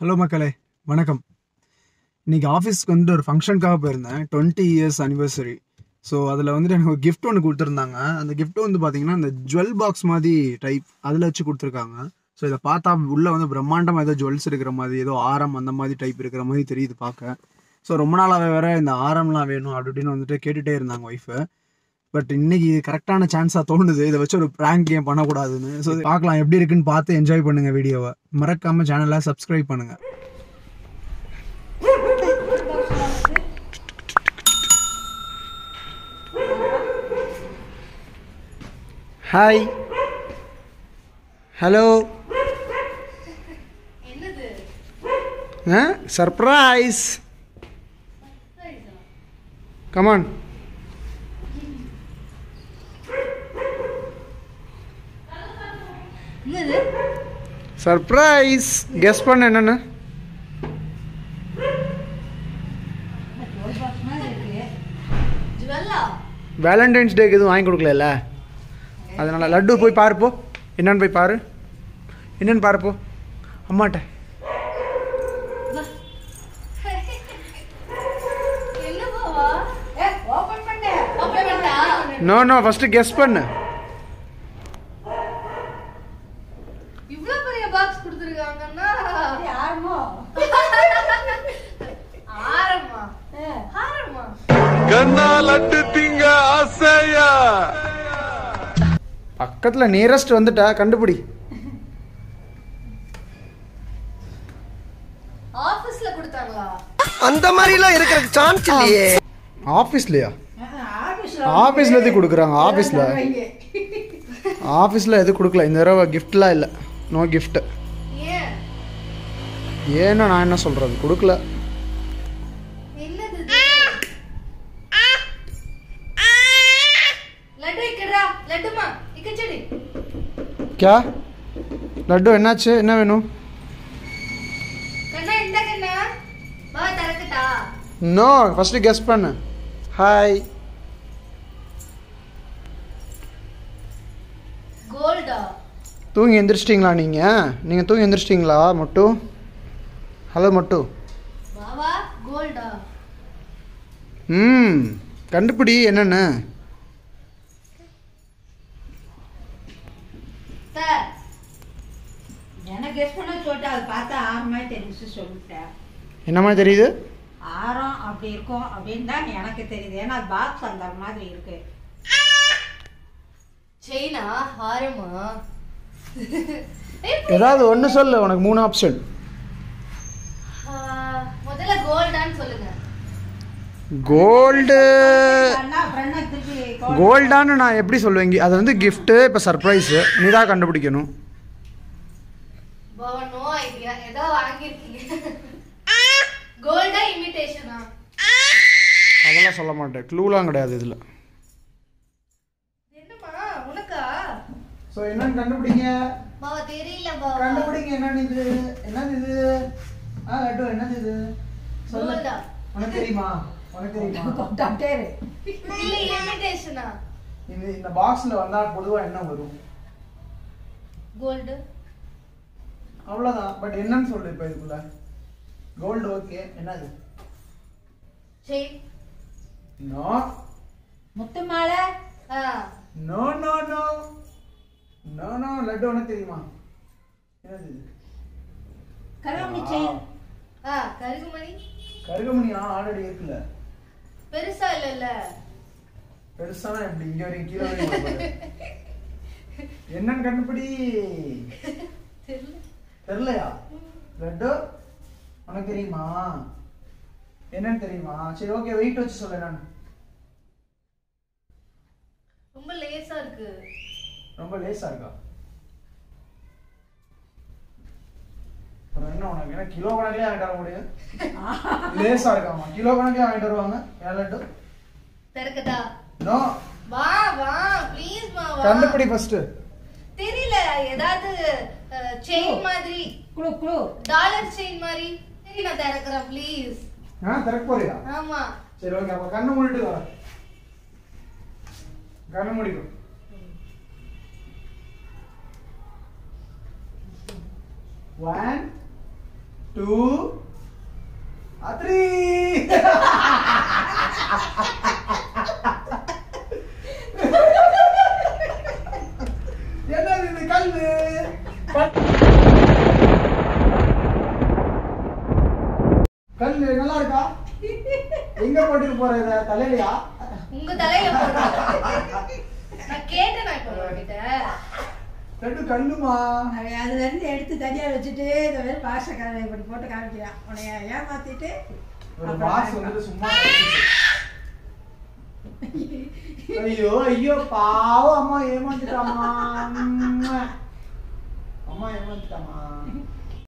Hello மக்களே வணக்கம் இன்னைக்கு ஆஃபீஸ்க்கு வந்துட்டு ஒரு ஃபங்க்ஷனுக்காக போயிருந்தேன் டுவெண்ட்டி இயர்ஸ் அனிவர்சரி ஸோ அதில் வந்துட்டு எனக்கு ஒரு gift ஒன்று கொடுத்துருந்தாங்க அந்த gift வந்து பார்த்தீங்கன்னா இந்த ஜுவல் பாக்ஸ் மாதிரி டைப் அதில் வச்சு கொடுத்துருக்காங்க ஸோ இதை பார்த்தா உள்ளே வந்து பிரம்மாண்டமாக ஏதோ ஜுவல்ஸ் இருக்கிற மாதிரி ஏதோ ஆரம் அந்த மாதிரி டைப் இருக்கிற மாதிரி தெரியுது பார்க்க ஸோ ரொம்ப நாளாகவே வேற இந்த ஆரம்லாம் வேணும் அப்படி இப்படின்னு வந்துட்டு கேட்டுகிட்டே இருந்தாங்க ஒய்ஃபு பட் இன்னைக்கு கரெக்டான சான்ஸாக தோணுது இதை வச்சு ஒரு ப்ராங்க் கேம் பண்ணக்கூடாதுன்னு ஸோ பார்க்கலாம் எப்படி இருக்குன்னு பார்த்து என்ஜாய் பண்ணுங்க வீடியோவை மறக்காம சேனலை சப்ஸ்கிரைப் பண்ணுங்க ஹாய் ஹலோ என்னது சர்ப்ரைஸ் கமான் என்னது சர்ப்ரைஸ் கெஸ் பண்ண என்னென்னு ஜுவல்லா வேலண்டைன்ஸ் டேக்கு எதுவும் வாங்கி கொடுக்கல அதனால் லட்டு போய் பாருப்போ என்னன்னு போய் பாரு என்னன்னு பாருப்போ அம்மாட்ட என்ன பாவா ஓபன் பண்ணு ஓபன் பண்ணா நோ நோ ஃபஸ்ட்டு கெஸ் பண்ணு இவ்ளோ பெரிய பாக்ஸ் கொடுத்திருக்காங்கன்னா யாருமோ ஆரமா ஆரமா கண்ணா லட்டு திங்க ஆசையா பக்கத்தில் நியரஸ்ட் வந்துட்டா கண்டுபிடி ஆபீஸ்ல கொடுத்தாங்களா அந்த மாதிரிலாம் இருக்கிற சான்ஸ் இல்லையே ஆஃபீஸ்லையா ஆபீஸ்ல ஆஃபீஸில் எது கொடுக்குறாங்க ஆஃபீஸில் ஆஃபீஸில் எது கொடுக்கல இந்த தடவை கிஃப்ட்லாம் இல்லை நோ கிஃப்ட் ஏன் ஏன்னா நான் என்ன சொல்கிறது கொடுக்கல என்னது இது? லட்டு இக்கடா லட்டுமா இக்கச்சடி கே லட்டு என்னாச்சு என்ன வேணும் கண்ணா இந்த கண்ணா பாவா தரக்கட்டா நோ ஃபஸ்ட்டு கெஸ் பண்ணு ஹாய் கோல்டா தூங்கி எந்திரிச்சிட்டிங்களா நீங்கள் நீங்கள் தூங்கி எந்திரிச்சிட்டிங்களா மொட்டு ஹலோ மொட்டு பாவா கோல்டா ம் கண்டுபிடி என்னென்னு சார் எனக்கு கெஸ் பண்ண சொல்லிட்டு அது பார்த்தா ஆரமே தெரிஞ்சு சொல்லிட்டேன் என்ன மாதிரி தெரியுது ஆரம் அப்படி இருக்கும் அப்படின்னு தான் எனக்கு தெரியுது ஏன்னா பாக்ஸ் அந்த மாதிரி இருக்கு செயினா ஹாரமா ஏதாவது ஒன்று சொல்லு உனக்கு மூணு ஆப்ஷன் முதல்ல கோல்டான்னு சொல்லுங்க கோல்டு அண்ணா அப்புறம் என்ன திருப்பி call கோல்டான்னு நான் எப்படி சொல்லுவேங்க அது வந்து கிஃப்ட்டு இப்போ சர்ப்ரைஸு நீ தான் கண்டுபிடிக்கணும் பாவா நோ ஐடியா ஏதோ வாங்கியிருக்கீங்க கோல்டா இமிடேஷனா அதெல்லாம் சொல்ல மாட்டேன் க்ளூலாம் கிடையாது இதில் என்னம்மா உனக்கா ஸோ என்னன்னு கண்டுபிடிங்க பாவா தெரியல பாவா கண்டுபிடிங்க என்னன்னு இது என்னது இது ஆ லட்டு என்னது இது சொல்லு கோல்டா உனக்கு தெரியுமா உனக்கு தெரியுமா போட்டாட்டே இரு. இல்ல இமிடேஷனா இது இந்த பாக்ஸில் வந்தால் பொதுவாக என்ன வரும் கோல்டு அவ்வளோதான் பட் என்னன்னு சொல்லு இப்போ இதுக்குள்ள கோல்டு ஓகே என்னது செயின் நோ முத்து மாலை ஆ no no no no no Laddu உனக்கு தெரியுமா என்னது இது கருவாமணி செயின் ஆ கருகுமணி கருகமணி ஆ ஆல்ரெடி இருக்குல்ல பெருசா இல்லல்ல பெருசானா எப்படி இங்க வரைக்கும் கீழே வரைக்கும் வரக்கூடாது. என்னன்னு கண்டுபிடி தெரியல தெரியலையா லட்டு உனக்கு தெரியுமா என்னன்னு தெரியுமா சரி ஓகே வெயிட் வச்சு சொல்ல நான் ரொம்ப லேசா இருக்கு ரொம்ப லேசா இருக்கா அப்புறம் என்ன உனக்கு என்ன கிலோ கணக்கிலே வாங்கிட்டு வர முடியும் லேசா இருக்காமா கிலோ கணக்கிலே வாங்கிட்டு வருவாங்க ஏன் லட்டு திறக்கட்டா நோ வா வா ப்ளீஸ் வா வா கண்டுபிடி ஃபர்ஸ்ட் தெரியல ஏதாவது செயின் மாதிரி குழு குழு டாலர் செயின் மாதிரி சரி நான் திறக்கிறேன் ப்ளீஸ் ஆ திறக்க போறியா ஆமா சரி ஓகே அப்ப கண்ணு மூடிட்டு வர கண்ணு மூடிக்கும் ஒன் டூ த்ரீ என்ன இது கல்லு கல்லு நல்லா இருக்கா எங்க போட்டுட்டு போற இத தலையிலயா உங்க தலையில போடுறேன் நான் கேட்டேன் நான் இப்போ உங்ககிட்ட ரெண்டு கல்லுமா அவன் அதுல இருந்து எடுத்து தனியா வச்சுட்டு இந்த மாதிரி பாஷக்காரன் இப்படி போட்டு காமிக்கிறான் உன்னைய ஏமாத்திட்டு ஒரு மாஸ் வந்துட்டு சும்மா ஐயோ ஐயோ பாவம் அம்மா ஏமாந்துட்டாமா அம்மா ஏமாந்துட்டாமா